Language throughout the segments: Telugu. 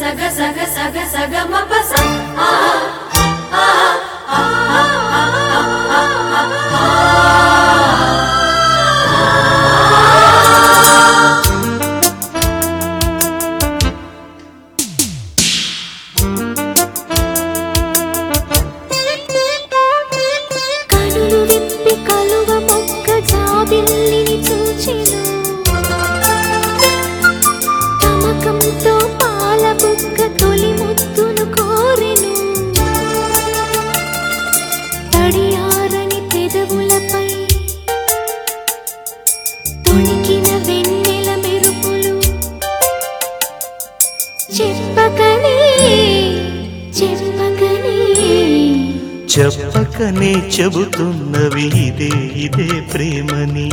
సగ సగ సగ సగ మప స ఆ ఆ ఆ ఆ ఆ ఆ కనులు విప్పి కలువ మొక్క జాబిల్లిని చూచెను తమకంతో పాల బుక్క తొలి ముద్దును కోరెను తడియారని పెదవులపై తొణికిన వెన్నెల మెరుపులు చెప్పకనే చెప్పకనే చెప్పకనే చెబుతున్నవి ఇదే ఇదే ప్రేమని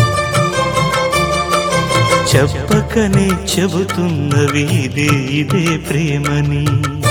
చెప్పకనే చెబుతున్నవి ఇదే ఇదే ప్రేమని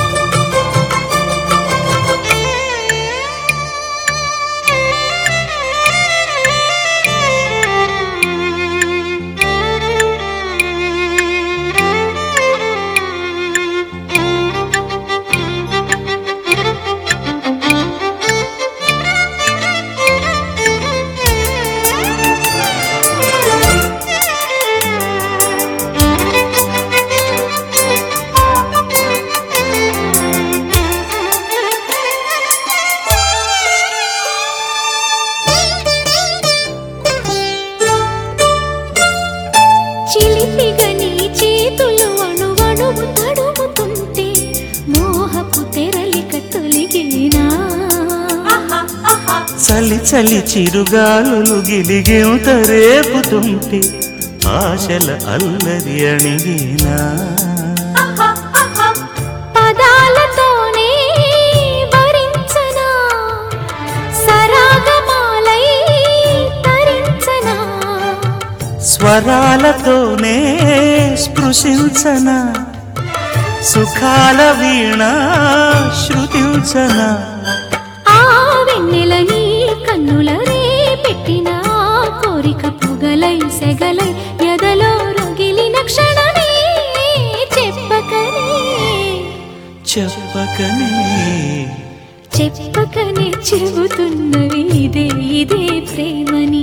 చిలిపిగా నీ చేతులు అణువణువు తడుముతుంటే మోహపు తెరలిక తొలిగినా చలి చలి చిరుగాలులు గిలిగేంత రేపుతుంటే ఆశల అల్లరి అణిగినా పదాలతోనే భరించనా సరాగమాలై తరించనా స్వరాలతోనే స్పృశించన సుఖాల వీణ శృతించన ఆ వెన్నెల నీ కన్నుల రే పెట్టిన ఆ కోరిక పొగలై సెగలై ఎదలో రగిలిన క్షణమే చెప్పకనే చెప్పకనే చెప్పకనే చెబుతున్నవి ఇదే ఇదే ప్రేమని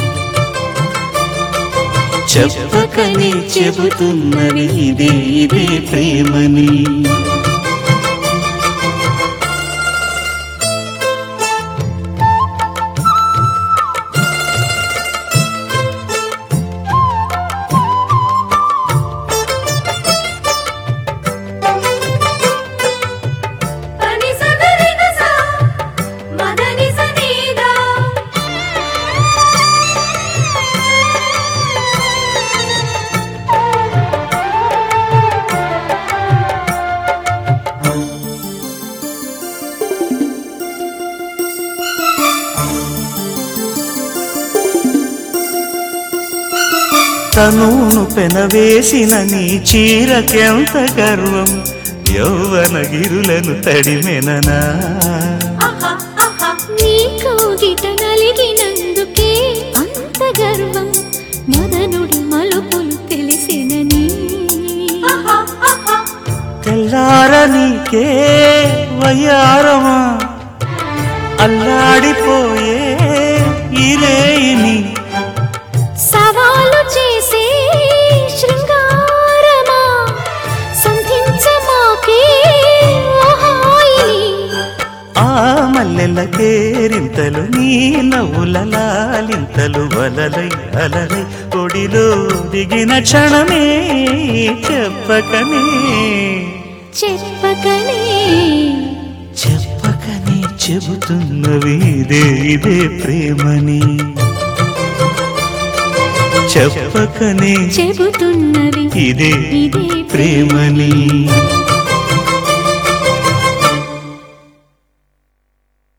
చెప్పకనే చెబుతున్నవి ఇదే ఇదే ప్రేమని పని సగరి గస మదని సనీదా తనును పెనవేసిన నీ చీరకెంత గర్వం యౌవన గిరులను తడిమెననా నీ కోగిట నలిగినందుకే అంత గర్వం మదనుడి మలుపులు తెలిసినని తెల్లార నీకే వయ్యారమా అల్లాడిపోయే ఇరేని సవాలు చేసే శృంగారమా సంధించమాకే ఓహాయిని ఆ మల్లెల కేరింతలు నీ నవ్వుల లాలింతలు వలలై అలలై ఒడిలో దిగిన క్షణమే చెప్పకనే చెప్పకనే చెప్పకనే చెబుతున్నవి ఇదే ఇదే ప్రేమని చెప్పకనే చెబుతున్నవి ఇదే ఇదే ప్రేమని